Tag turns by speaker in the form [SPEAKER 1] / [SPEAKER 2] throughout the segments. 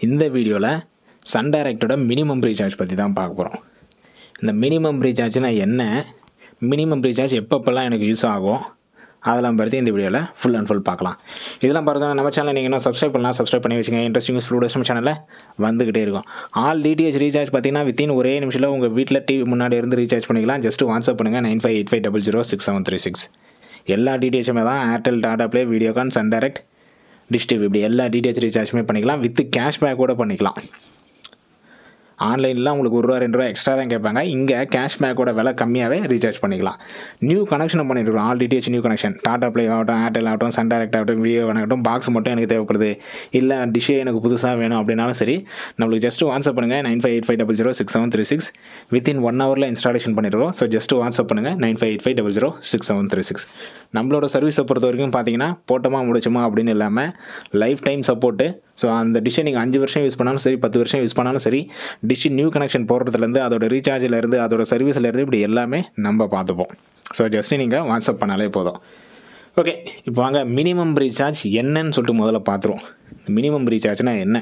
[SPEAKER 1] இந்த வீடியோவில் Sun டைரக்டோட minimum recharge பற்றி தான் பார்க்க போகிறோம் இந்த மினிமம் ரீசார்ஜ்னா என்ன மினிமம் ரீசார்ஜ் எப்பப்பெல்லாம் எனக்கு யூஸ் ஆகும் அதெல்லாம் பற்றி இந்த வீடியோவில் ஃபுல் அண்ட் ஃபுல் பார்க்கலாம் இதெல்லாம் பார்த்தா நம்ம சேனல் நீங்கள் இன்னும் சப்ஸ்கிரைப் பண்ணலாம் சப்ஸ்கிரைப் பண்ணி வச்சுங்க இன்ட்ரெஸ்டிங் ஸ்டூடெண்ட்ஸ் நம்ம சேனலில் வந்துகிட்டே இருக்கும் ஆல் டிடிஹெச் ரீசார்ஜ் பார்த்தீங்கன்னா வித்தின் ஒரே நிமிஷத்தில் உங்கள் வீட்டில் டிவி முன்னாடி இருந்து ரீசார்ஜ் பண்ணிக்கலாம் ஜஸ்ட் வாட்ஸ்அப் பண்ணுங்கள் nine five eight five double zero six seven three six எல்லா டிடிஹெச்சுமே தான் Airtel Tata play Videocon Sun Direct Dish TV இப்படி எல்லா டிடிஹெச் ரீசார்ஜுமே பண்ணிக்கலாம் வித் கேஷ்பேக் கூட பண்ணிக்கலாம் ஆன்லைனில் உங்களுக்கு ஒரு ரூபா ரெண்டு ரூபா எக்ஸ்ட்ரா தான் கேட்பாங்க இங்கே கேஷ்பேக்கோட விலை கம்மியாகவே ரீசார்ஜ் பண்ணிக்கலாம் நியூ கனெக்ஷன் பண்ணிட்டுருக்கோம் all DTH new connection Tata play ஆகட்டும் ஏர்டெல் ஆகட்டும் சன் டைரக்ட் ஆகட்டும் விவோ ஆகட்டும் பாக்ஸ் மட்டும் எனக்கு தேவைப்படுது இல்லை டிஷ்ஷே எனக்கு புதுசாக வேணும் அப்படின்னாலும் சரி நம்மளுக்கு ஜஸ்ட் வாட்ஸ்அப் பண்ணுங்கள் nine five eight five double zero six seven three six within one ஹவரில் இன்ஸ்டாலேஷன் பண்ணிடுறோம் ஸோ ஜஸ்ட் வாட்ஸ்அப் பண்ணுங்கள் nine five eight five double zero six seven three six நம்மளோட சர்வீஸை பொறுத்த வரைக்கும் பார்த்தீங்கன்னா போட்டோமா முடிச்சோமா அப்படின்னு இல்லாமல் லைஃப் டைம் சப்போர்ட்டு ஸோ அந்த டிஷ்ஷை நீங்கள் அஞ்சு வருஷம் யூஸ் பண்ணாலும் சரி பத்து வருஷம் யூஸ் பண்ணாலும் சரி டிஷ் நியூ கனெக்ஷன் போடுறதுலேருந்து அதோட ரீசார்ஜிலேருந்து அதோட சர்வீஸ்லேருந்து இப்படி எல்லாமே நம்ம பார்த்துப்போம் ஸோ ஜஸ்ட் நீங்கள் வாட்ஸ்அப் பண்ணாலே போதும் ஓகே இப்போ வாங்க மினிமம் ரீசார்ஜ் என்னன்னு சொல்லிட்டு முதல்ல பார்த்துருவோம் மினிமம் ரீசார்ஜ்னால் என்ன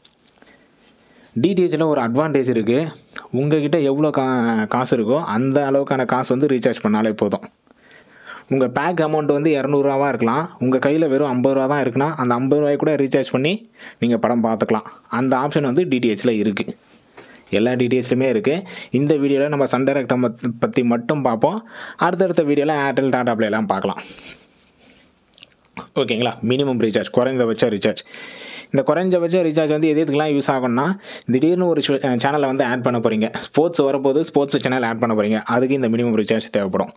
[SPEAKER 1] டிடிஹெச்சில் ஒரு அட்வான்டேஜ் இருக்குது உங்ககிட்ட எவ்வளோ கா காசு இருக்கோ அந்த அளவுக்கான காசு வந்து ரீசார்ஜ் பண்ணாலே போதும் உங்கள் பேக் அமௌண்ட் வந்து இரநூறுவாவாக இருக்கலாம் உங்கள் கையில் வெறும் ஐம்பது ரூபா தான் இருக்குன்னா அந்த ஐம்பது ரூபாய் கூட ரீசார்ஜ் பண்ணி நீங்கள் படம் பார்த்துக்கலாம் அந்த ஆப்ஷன் வந்து டிடிஹெச்சில் இருக்குது எல்லா டிடிஹெச்லையுமே இருக்குது இந்த வீடியோவில் நம்ம சன் டைரக்டை பற்றி மட்டும் பார்ப்போம் அடுத்தடுத்த வீடியோவில் ஏர்டெல் டாடா ப்ளேலாம் பார்க்கலாம் ஓகேங்களா மினிமம் ரீசார்ஜ் குறைந்தபட்ச ரீசார்ஜ் இந்த குறைஞ்சபட்ச ரீசார்ஜ் வந்து எது எதுக்கெல்லாம் யூஸ் ஆகும்னா திடீர்னு ஒரு சேனலை வந்து ஆட் பண்ண போகிறீங்க ஸ்போர்ட்ஸ் வரப்போது ஸ்போர்ட்ஸ் சேனல் ஆட் பண்ண போகிறீங்க அதுக்கு இந்த மினிமம் ரீசார்ஜ் தேவைப்படும்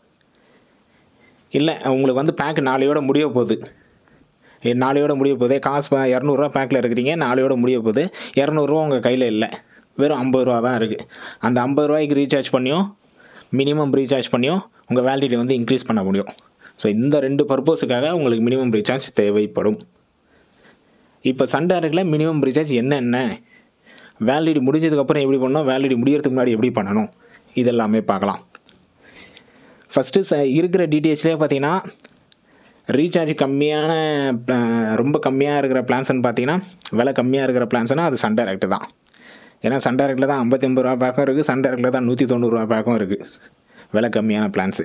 [SPEAKER 1] இல்லை உங்களுக்கு வந்து பேக் நாளையோட முடிய போகுது ஏ, நாளையோட முடிய போகுது காசு ப- இரநூறுவா பேக்கில் இருக்கிறீங்க நாளையோட முடிய போகுது இரநூறுவா உங்கள் கையில் இல்லை வெறும் ஐம்பது ரூபா தான் இருக்குது அந்த ஐம்பது ரூபாய்க்கு ரீசார்ஜ் பண்ணியும் மினிமம் ரீசார்ஜ் பண்ணியும் உங்கள் வேலிடிட்டி வந்து இன்க்ரீஸ் பண்ண முடியும் ஸோ இந்த ரெண்டு பர்பஸுக்காக உங்களுக்கு மினிமம் ரீசார்ஜ் தேவைப்படும் இப்போ சன் டைரக்டில் மினிமம் ரீசார்ஜ் என்னென்ன வேலிடிட்டி முடிஞ்சதுக்கப்புறம் எப்படி பண்ணணும் வேலிடிட்டி முடியறதுக்கு முன்னாடி எப்படி பண்ணணும் இதெல்லாமே பார்க்கலாம் ஃபஸ்ட்டு ச இருக்கிற டிடிஹெச்லேயே பார்த்தீங்கன்னா ரீசார்ஜ் கம்மியான pla- ரொம்ப கம்மியாக இருக்கிற பிளான்ஸ்னு பார்த்தீங்கன்னா விலை கம்மியாக இருக்கிற பிளான்ஸ்னால் அது சன் டைரக்ட் தான் ஏன்னா சன் டைரக்டில் தான் ஐம்பத்தி ஒம்பது ரூபா பேக்கும் இருக்குது சன் டைரக்டில் தான் நூற்றி தொண்ணூறுரூவா பேக்கும் இருக்குது விலை கம்மியான பிளான்ஸு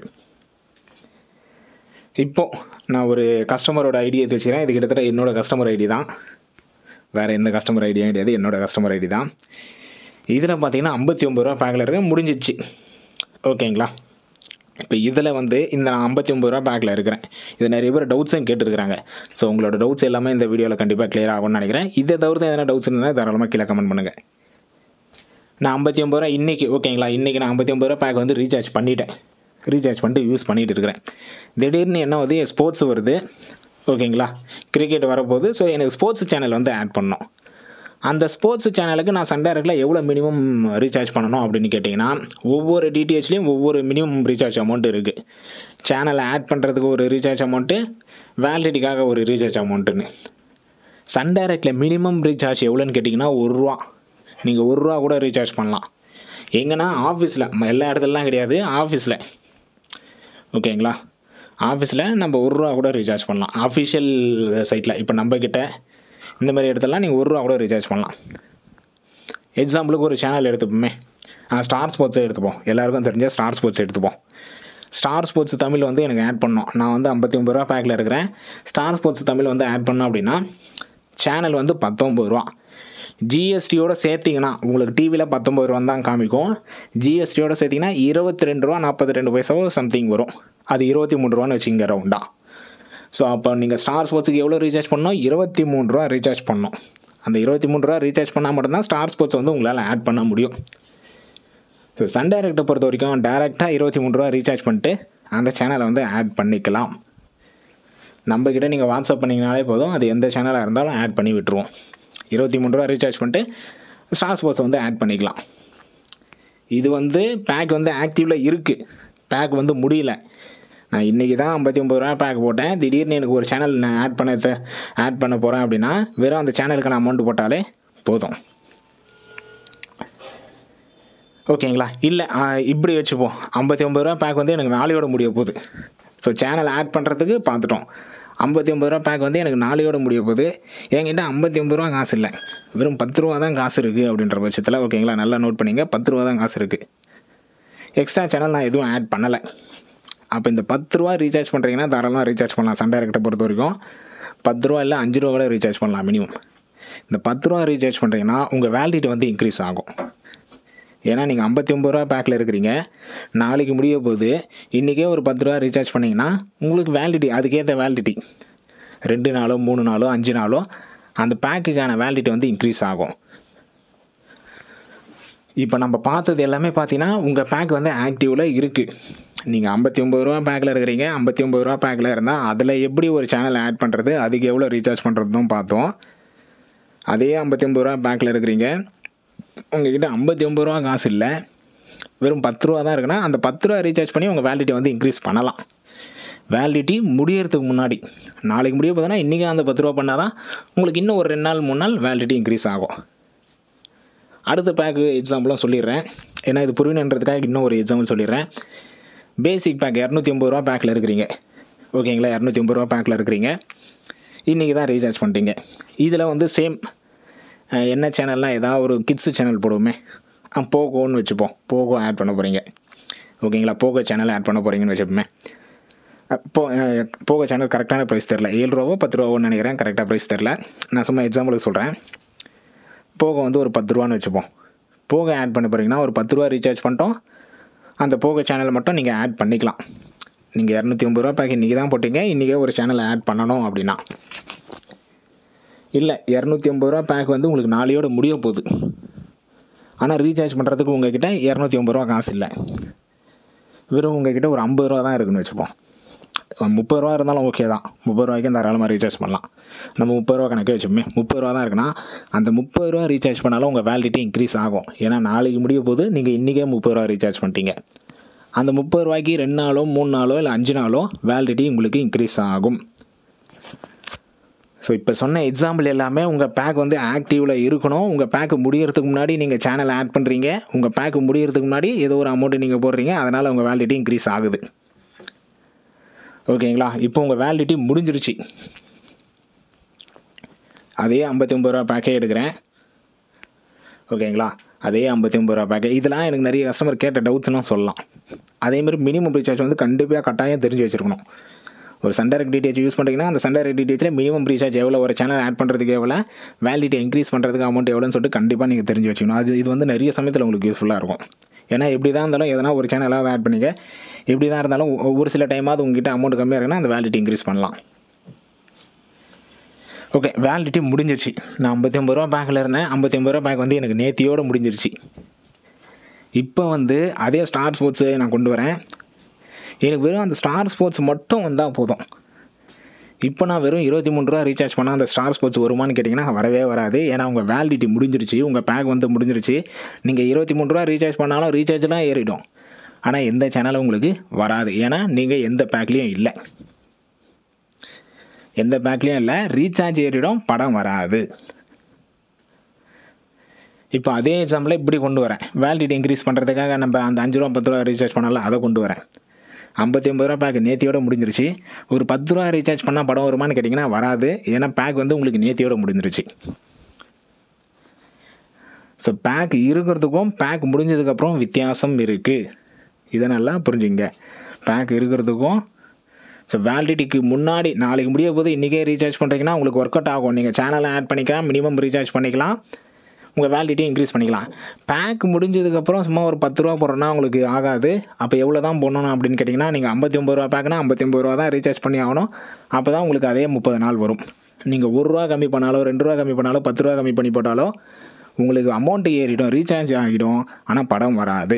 [SPEAKER 1] இப்போது நான் ஒரு கஸ்டமரோட ஐடி எடுத்து வச்சுக்கிறேன் இது கிட்டத்தட்ட என்னோட கஸ்டமர் ஐடி தான் வேறு எந்த கஸ்டமர் ஐடியும் கிடையாது என்னோட கஸ்டமர் ஐடி தான் இதில் பார்த்தீங்கன்னா ஐம்பத்தி ஒம்பது ரூபா பேக்கில் இருக்க முடிஞ்சிச்சு ஓகேங்களா இப்போ இதில் வந்து இந்த நான் ஐம்பத்தி ஒம்பது ரூபா பேக்கில் இருக்கிறேன் இது நிறைய பேர் டவுட்ஸும் கேட்டுருக்காங்க ஸோ உங்களோட டவுட்ஸ் எல்லாமே இந்த வீடியோவில் கண்டிப்பாக clear ஆகும்னு நினைக்கிறேன் இதை தவிர்த்து எதனா டவுட்ஸ் இருந்தால் தாராளமாக கீழே கமெண்ட் பண்ணுங்கள் நான் ஐம்பத்தி ஒம்பது ரூபா இன்றைக்கி ஓகேங்களா இன்றைக்கி நான் ஐம்பத்தி ஒம்பது ரூபா பேக் வந்து ரீசார்ஜ் பண்ணிட்டேன் ரீசார்ஜ் பண்ணிட்டு யூஸ் பண்ணிட்டு இருக்கிறேன் திடீர்னு என்ன வந்து ஸ்போர்ட்ஸ் வருது ஓகேங்களா கிரிக்கெட் வரப்போகுது ஸோ எனக்கு ஸ்போர்ட்ஸ் சேனல் வந்து ஆட் பண்ணோம் அந்த ஸ்போர்ட்ஸ் சேனலுக்கு நான் சன் டைரக்டில் எவ்வளோ மினிமம் ரீசார்ஜ் பண்ணணும் அப்படின்னு கேட்டிங்கன்னா ஒவ்வொரு டிடிஹெச்லேயும் ஒவ்வொரு மினிமம் ரீசார்ஜ் அமௌண்ட் இருக்குது சேனலை ஆட் பண்ணுறதுக்கு ஒரு ரீசார்ஜ் அமௌண்ட்டு வேலிடிட்டிக்காக ஒரு ரீசார்ஜ் அமௌண்ட்டுன்னு சன் டைரக்டில் மினிமம் ரீசார்ஜ் எவ்வளோன்னு கேட்டிங்கன்னா ஒரு ரூபா நீங்கள் ஒரு ரூபா கூட ரீசார்ஜ் பண்ணலாம் எங்கன்னா ஆஃபீஸில் எல்லா இடத்துலலாம் கிடையாது ஆஃபீஸில் ஓகேங்களா ஆஃபீஸில் நம்ம ஒரு ரூபா கூட ரீசார்ஜ் பண்ணலாம் அஃபிஷியல் சைட்டில் இப்போ நம்ம கிட்ட இந்த மாதிரி இடத்துலலாம் நீங்கள் ஒரு ரூபா கூட ரீசார்ஜ் பண்ணலாம் எக்ஸாம்பிளுக்கு ஒரு சேனல் எடுத்துப்போமே ஸ்டார் ஸ்போர்ட்ஸை எடுத்துப்போம் எல்லாருக்கும் தெரிஞ்ச ஸ்டார் ஸ்போர்ட்ஸ் எடுத்துப்போம் ஸ்டார் ஸ்போர்ட்ஸ் தமிழ் வந்து எனக்கு ஆட் பண்ணோம் நான் வந்து ஐம்பத்தி ஒம்பது ரூபா பேக்கில் இருக்கிறேன் ஸ்டார் ஸ்போர்ட்ஸ் தமிழ் வந்து ஆட் பண்ணோம் அப்படின்னா சேனல் வந்து பத்தொம்பது ரூபா ஜிஎஸ்டியோட சேர்த்திங்கன்னா உங்களுக்கு டிவியில் பத்தொம்பது ரூபா தான் காமிக்கும் ஜிஎஸ்டியோட சேர்த்திங்கன்னா இருபத்தி ரெண்டு ரூபா நாற்பத்தி ரெண்டு பைசாவோ சம்திங் வரும் அது இருபத்தி மூணு ரூபான்னு வச்சுங்க ரவுண்டா ஸோ அப்போ நீங்கள் ஸ்டார் ஸ்போர்ட்ஸுக்கு எவ்வளோ ரீசார்ஜ் பண்ணணும் இருபத்தி மூணு ரூபா ரீசார்ஜ் பண்ணணும் அந்த இருபத்தி மூணு ரூபா ரீசார்ஜ் பண்ணால் மட்டும்தான் ஸ்டார் ஸ்போர்ட்ஸ் வந்து உங்களால் ஆட் பண்ண முடியும் ஸோ சன் டைரக்டை பொறுத்த வரைக்கும் டேரெக்டாக இருபத்தி மூணு ரூபா ரீசார்ஜ் பண்ணிட்டு அந்த சேனலை வந்து ஆட் பண்ணிக்கலாம் நம்மக்கிட்ட நீங்கள் வாட்ஸ்அப் பண்ணிங்கனாலே போதும் அது எந்த சேனலாக இருந்தாலும் ஆட் பண்ணி விட்டுருவோம் இருபத்தி மூணு ரூபா ரீசார்ஜ் பண்ணிட்டு ஸ்டார் ஸ்போர்ட்ஸ் வந்து ஆட் பண்ணிக்கலாம் இது வந்து பேக் வந்து ஆக்டிவில் இருக்குது பேக் வந்து முடியல நான் இன்றைக்கி தான் ஐம்பத்தி ஒம்பது ரூபா பேக் போட்டேன் திடீர்னு எனக்கு ஒரு சேனல் நான் ஆட் பண்ண ஆட் பண்ண போகிறேன் அப்படின்னா வெறும் அந்த சேனலுக்கான அமௌண்ட் போட்டாலே போதும் ஓகேங்களா இல்லை இப்படி வச்சுப்போம் ஐம்பத்தி ஒம்பது ரூபா பேக் வந்து எனக்கு நாளையோட முடிய போகுது ஸோ சேனல் ஆட் பண்ணுறதுக்கு பார்த்துட்டோம் ஐம்பத்தி ஒம்பது ரூபா பேக் வந்து எனக்கு நாளையோட முடிய போகுது என்கிட்ட ஐம்பத்தி ஒம்பது ரூபா காசு இல்லை வெறும் பத்து ரூபா தான் காசு இருக்குது அப்படின்ற பட்சத்தில் ஓகேங்களா நல்லா நோட் பண்ணிங்க பத்து ரூபா தான் காசு இருக்குது எக்ஸ்ட்ரா சேனல் நான் எதுவும் ஆட் பண்ணலை அப்போ இந்த பத்து ரூபா ரீசார்ஜ் பண்ணுறீங்கன்னா தாராளமாக ரீசார்ஜ் பண்ணலாம் சன் டைரக்டை பொறுத்த வரைக்கும் பத்து ரூபா இல்லை அஞ்சு ரூபா கூட ரீசார்ஜ் பண்ணலாம் மினிமம் இந்த பத்து ரூபா ரீசார்ஜ் பண்ணுறீங்கன்னா உங்கள் வேலிடிட்டி வந்து இன்க்ரீஸ் ஆகும் ஏன்னா நீங்கள் ஐம்பத்தி ஒம்பது ரூபா பேக்கில் இருக்கிறீங்க நாளைக்கு முடிய போகுது இன்றைக்கே ஒரு பத்து ரூபா ரீசார்ஜ் பண்ணிங்கன்னா உங்களுக்கு வேலிடிட்டி அதுக்கேற்ற வேலிடிட்டி ரெண்டு நாளோ மூணு நாளோ அஞ்சு நாளோ அந்த பேக்குக்கான வேலிடிட்டி வந்து இன்க்ரீஸ் ஆகும் இப்போ நம்ம பார்த்தது எல்லாமே பார்த்தீங்கன்னா உங்கள் பேக் வந்து ஆக்டிவில் இருக்குது நீங்கள் ஐம்பத்தி ஒம்பது ரூபா பேக்கில் இருக்கிறீங்க ஐம்பத்தி ஒம்பது ரூபா பேக்கில் இருந்தால் அதில் எப்படி ஒரு சேனல் ஆட் பண்ணுறது அதுக்கு எவ்வளோ ரீசார்ஜ் பண்ணுறதும் பார்த்தோம் அதே ஐம்பத்தி ஒம்பது ரூபா பேக்கில் இருக்கிறீங்க உங்ககிட்ட ஐம்பத்தி ஒம்பது ரூபா காசு இல்லை வெறும் பத்து ரூபா தான் இருக்குன்னா அந்த பத்து ரூபா ரீசார்ஜ் பண்ணி உங்கள் வேலிடிட்டி வந்து இன்க்ரீஸ் பண்ணலாம் வேலிடிட்டி முடியறதுக்கு முன்னாடி நாளைக்கு முடிய போதுன்னா இன்றைக்கி அந்த பத்து ரூபா பண்ணால் தான் உங்களுக்கு இன்னும் ஒரு ரெண்டு நாள் மூணு நாள் வேலிடிட்டி இன்க்ரீஸ் ஆகும் அடுத்த பேக்கு எக்ஸாம்பிளும் சொல்லிடுறேன் ஏன்னா இது புரியணுன்றதுக்காக இன்னும் ஒரு எக்ஸாம்பிள் சொல்லிடுறேன் பேசிக் பேக் இரநூத்தி ஐம்பது ரூபா பேக்கில் இருக்கிறீங்க ஓகேங்களா இரநூத்தி ஐம்பது ரூபா பேக்கில் இருக்கிறீங்க இன்றைக்கி தான் ரீசார்ஜ் பண்ணிட்டீங்க இதில் வந்து சேம் என்ன சேனல்லாம் ஏதாவது ஒரு கிட்ஸு சேனல் போடுவோமே போகோன்னு வச்சுப்போம் போகோ ஆட் பண்ண போகிறீங்க ஓகேங்களா போகோ சேனல் ஆட் பண்ண போகிறீங்கன்னு வச்சுப்போமே போ போகோ சேனல் கரெக்டான ப்ரைஸ் தெரில ஏழு ரூபாவோ பத்து ரூபாவோன்னு நினைக்கிறேன் கரெக்டாக ப்ரைஸ் தெரில நான் சும்மா எக்ஸாம்பிளுக்கு சொல்கிறேன் போக வந்து ஒரு பத்து ரூபான்னு வச்சுப்போம் போக ஆட் பண்ண போகிறீங்கன்னா ஒரு பத்து ரூபா ரீசார்ஜ் பண்ணிட்டோம் அந்த போக சேனலை மட்டும் நீங்கள் ஆட் பண்ணிக்கலாம் நீங்கள் இரநூத்தி ஐம்பது ரூபா பேக் இன்றைக்கி தான் போட்டீங்க இன்றைக்கே ஒரு சேனலை ஆட் பண்ணணும் அப்படின்னா இல்லை இரநூத்தி ஐம்பது ரூபா பேக் வந்து உங்களுக்கு நாளையோட முடிய போகுது ஆனால் ரீசார்ஜ் பண்ணுறதுக்கு உங்ககிட்ட இரநூத்தி ஐம்பது ரூபா காசு இல்லை வெறும் உங்ககிட்ட ஒரு ஐம்பது ரூபா தான் இருக்குன்னு வச்சுப்போம் முப்பது ரூபா இருந்தாலும் ஓகே தான் முப்பது ரூபாய்க்கு தாராளமாக ரீசார்ஜ் பண்ணலாம் நம்ம முப்பது ரூபா கணக்கே வச்சுப்போமே முப்பது ரூபா தான் இருக்குன்னா அந்த முப்பது ரூபா ரீசார்ஜ் பண்ணாலும் உங்கள் வேலிடிட்டி இன்க்ரீஸ் ஆகும் ஏன்னா நாளைக்கு முடிய போது நீங்கள் இன்றைக்கே முப்பது ரூபா ரீசார்ஜ் பண்ணிட்டீங்க அந்த முப்பது ரூபாய்க்கு ரெண்டு நாளோ மூணு நாளோ இல்லை அஞ்சு நாளோ வேலிடிட்டி உங்களுக்கு இன்க்ரீஸ் ஆகும் ஸோ இப்போ சொன்ன எக்ஸாம்பிள் எல்லாமே உங்கள் பேக் வந்து ஆக்டிவில் இருக்கணும் உங்கள் பேக்கு முடியறதுக்கு முன்னாடி நீங்கள் சேனல் ஆட் பண்ணுறீங்க உங்கள் பேக்கு முடியறதுக்கு முன்னாடி ஏதோ ஒரு அமௌண்ட்டு நீங்கள் போடுறீங்க அதனால் உங்கள் வேலிடிட்டி இன்க்ரீஸ் ஆகுது ஓகேங்களா இப்போ உங்கள் வேலிடிட்டி முடிஞ்சிருச்சு அதே ஐம்பத்தி ஒம்பது ரூபா பேக்கே எடுக்கிறேன் ஓகேங்களா அதே ஐம்பத்தி ஒம்பது ரூபா பேக்கே இதெல்லாம் எனக்கு நிறைய கஸ்டமர் கேட்ட டவுட்ஸ்லாம் சொல்லலாம் அதேமாதிரி மினிமம் ரீசார்ஜ் வந்து கண்டிப்பாக கட்டாயம் தெரிஞ்சு வச்சுருக்கணும் ஒரு சண்டரக் டிடிஹெச் யூஸ் பண்ணுறீங்கன்னா அந்த சண்டரக் டிடிஹெச்சில் மினிமம் ரீசார்ஜ் எவ்வளோ ஒரு சேனல் ஆட் பண்ணுறதுக்கு எவ்வளோ வேலிடிட்டி இன்க்ரீஸ் பண்ணுறதுக்கு அமௌண்ட் எவ்வளோன்னு சொல்லிட்டு கண்டிப்பாக நீங்கள் தெரிஞ்சு வச்சுக்கணும் அது இது வந்து நிறைய சமயத்தில் உங்களுக்கு யூஸ்ஃபுல்லாக இருக்கும் ஏன்னா எப்படி தான் இருந்தாலும் எதனா ஒரு சேனலாவது ஆட் பண்ணிக்க எப்படி தான் இருந்தாலும் ஒரு சில டைமாவது உங்ககிட்ட அமௌண்ட் கம்மியாக இருக்குன்னா அந்த வேலிடிட்டி இன்க்ரீஸ் பண்ணலாம் ஓகே வேலிடிட்டி முடிஞ்சிருச்சு நான் ஐம்பத்தி ஒம்பது ரூபா பேக்கில் இருந்தேன் ஐம்பத்தி ஒம்பது ரூபா பேக் வந்து எனக்கு நேத்தியோடு முடிஞ்சிருச்சு இப்போ வந்து அதே ஸ்டார் ஸ்போர்ட்ஸு நான் கொண்டு வரேன் எனக்கு வெறும் அந்த ஸ்டார் ஸ்போர்ட்ஸ் மட்டும் வந்தால் போதும் இப்போ நான் வெறும் இருபத்தி மூணு ரூபா ரீசார்ஜ் பண்ணால் அந்த ஸ்டார் ஸ்போர்ட்ஸ் வருமானு கேட்டிங்கன்னா வரவே வராது ஏன்னா உங்கள் வேலிடிட்டி முடிஞ்சிருச்சு உங்கள் பேக் வந்து முடிஞ்சிருச்சு நீங்கள் இருபத்தி மூணு ரூபா ரீசார்ஜ் பண்ணாலும் ரீசார்ஜ்லாம் ஏறிடும் ஆனால் எந்த சேனலும் உங்களுக்கு வராது ஏன்னா நீங்கள் எந்த பேக்லேயும் இல்லை எந்த பேக்லேயும் இல்லை ரீசார்ஜ் ஏறிடும் படம் வராது இப்போ அதே எக்ஸாம்பிள் இப்படி கொண்டு வரேன் வேலிடிட்டி இன்க்ரீஸ் பண்ணுறதுக்காக நம்ம அந்த அஞ்சு ரூபா பத்து ரூபா ரீசார்ஜ் பண்ணாலும் அதை கொண்டு வரேன் ஐம்பத்தி ஒம்பது ரூபா பேக் நேத்தியோட முடிஞ்சிருச்சு ஒரு பத்து ரூபா ரீசார்ஜ் பண்ணால் படம் வருமானு கேட்டிங்கன்னா வராது ஏன்னா பேக் வந்து உங்களுக்கு நேத்தியோட முடிஞ்சிருச்சு ஸோ பேக் இருக்கிறதுக்கும் பேக் முடிஞ்சதுக்கப்புறம் வித்தியாசம் இருக்குது இதை நல்லா புரிஞ்சுங்க பேக் இருக்கிறதுக்கும் ஸோ வேலிடிட்டிக்கு முன்னாடி நாளைக்கு முடிய போது இன்றைக்கே ரீசார்ஜ் பண்ணுறீங்கன்னா உங்களுக்கு ஒர்க் அவுட் ஆகும் நீங்கள் சேனலை ஆட் பண்ணிக்கலாம் மினிமம் ரீசார்ஜ் பண்ணிக்கலாம் உங்கள் வேலிடிட்டி இன்க்ரீஸ் பண்ணிக்கலாம் பேக் முடிஞ்சதுக்கப்புறம் சும்மா ஒரு பத்து ரூபா போடுறோன்னா உங்களுக்கு ஆகாது அப்போ எவ்வளோ தான் போடணும் அப்படின்னு கேட்டிங்கன்னா நீங்கள் ஐம்பத்தி ஒம்பது ரூபா பேக்னா ஐம்பத்தி ஒம்பது ரூபா தான் ரீசார்ஜ் பண்ணி ஆகணும் அப்போ தான் உங்களுக்கு அதே முப்பது நாள் வரும் நீங்கள் ஒரு ரூபா கம்மி பண்ணாலோ ரெண்டு ரூபா கம்மி பண்ணாலோ பத்து ரூபா கம்மி பண்ணி போட்டாலோ உங்களுக்கு அமௌண்ட் ஏறிடும் ரீசார்ஜ் ஆகிடும் ஆனால் படம் வராது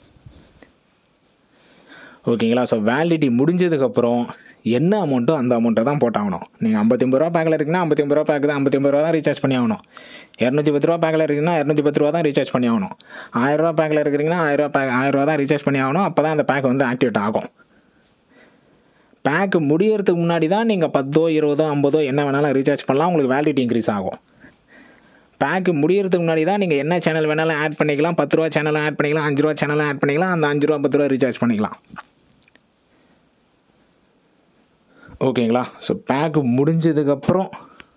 [SPEAKER 1] ஓகேங்களா ஸோ வேலிடிட்டி முடிஞ்சதுக்கப்புறம் என்ன அமௌண்ட்டோ அந்த அமௌண்ட்டை தான் போட்டாகணும் நீங்கள் ஐம்பத்தி ஒம்பது ரூபா பேக்கில் இருக்குன்னா ஐம்பத்தி ஒம்பது ரூபா பேக் தான் ஐம்பத்தி ஒம்பது ரூபா தான் ரீசார்ஜ் பண்ணி ஆகணும் இரநூத்தி பத்து ரூபா பேக்கில் இருக்குன்னா இரநூத்தி பத்து ரூபா தான் ரீசார்ஜ் பண்ணி ஆகணும் ஆயிரம் ரூபா பேக்கில் இருக்கிறீங்கன்னா ஆயிரம் ரூபா பேக் ஆயிரம் ரூபா தான் ரீசார்ஜ் பண்ணி ஆகணும் அப்போ தான் அந்த பேக் வந்து ஆக்டிவேட் ஆகும் பேக் முடியறதுக்கு முன்னாடி தான் நீங்கள் பத்தோ இருபதோ ஐம்பதோ என்ன வேணாலும் ரீசார்ஜ் பண்ணலாம் உங்களுக்கு வேலிடிட்டி இன்க்ரீஸ் ஆகும் பேக்கு முடியறதுக்கு முன்னாடி தான் நீங்கள் என்ன சேனல் வேணாலும் ஆட் பண்ணிக்கலாம் பத்து ரூபா சேனலும் ஆட் பண்ணிக்கலாம் அஞ்சு ரூபா சேனலும் ஆட் பண்ணிக்கலாம் அந்த அஞ்சு ரூபா பத்து ரூபா ரீசார்ஜ் பண்ணிக்கலாம் ஓகேங்களா ஸோ பேக்கு முடிஞ்சதுக்கப்புறம்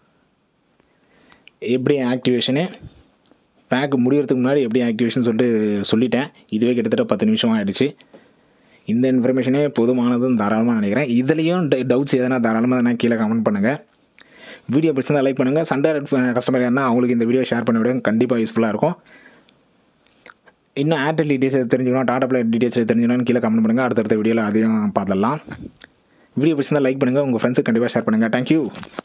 [SPEAKER 1] எப்படி ஆக்டிவேஷனு பேக்கு முடியறதுக்கு முன்னாடி எப்படி ஆக்டிவேஷன் சொல்லிட்டு சொல்லிட்டேன் இதுவே கிட்டத்தட்ட பத்து நிமிஷம் ஆகிடுச்சு இந்த இன்ஃபர்மேஷனே போதுமானதுன்னு தாராளமாக நினைக்கிறேன் இதுலேயும் டவுட்ஸ் எதனா தாராளமாக நான் கீழே கமெண்ட் பண்ணுங்கள் வீடியோ பிடிச்சிருந்தா லைக் பண்ணுங்கள் சண்டே கஸ்டமர் இருந்தால் அவங்களுக்கு இந்த வீடியோ ஷேர் பண்ண விடுங்க கண்டிப்பாக யூஸ்ஃபுல்லாக இருக்கும் இன்னும் ஏர்டெல் டீட்டெயில்ஸ் தெரிஞ்சுக்கணும் டாடா பிளே டீட்டெயில்ஸ் தெரிஞ்சுக்கணும்னு கீழே கமெண்ட் பண்ணுங்கள் அடுத்தடுத்த வீடியோவில் அதையும் பார்த்துடலாம் வீடியோ பிடிச்சிருந்தா லைக் பண்ணுங்கள் உங்கள் ஃப்ரெண்ட்ஸுக்கு கண்டிப்பாக ஷேர் பண்ணுங்கள் தேங்க்யூ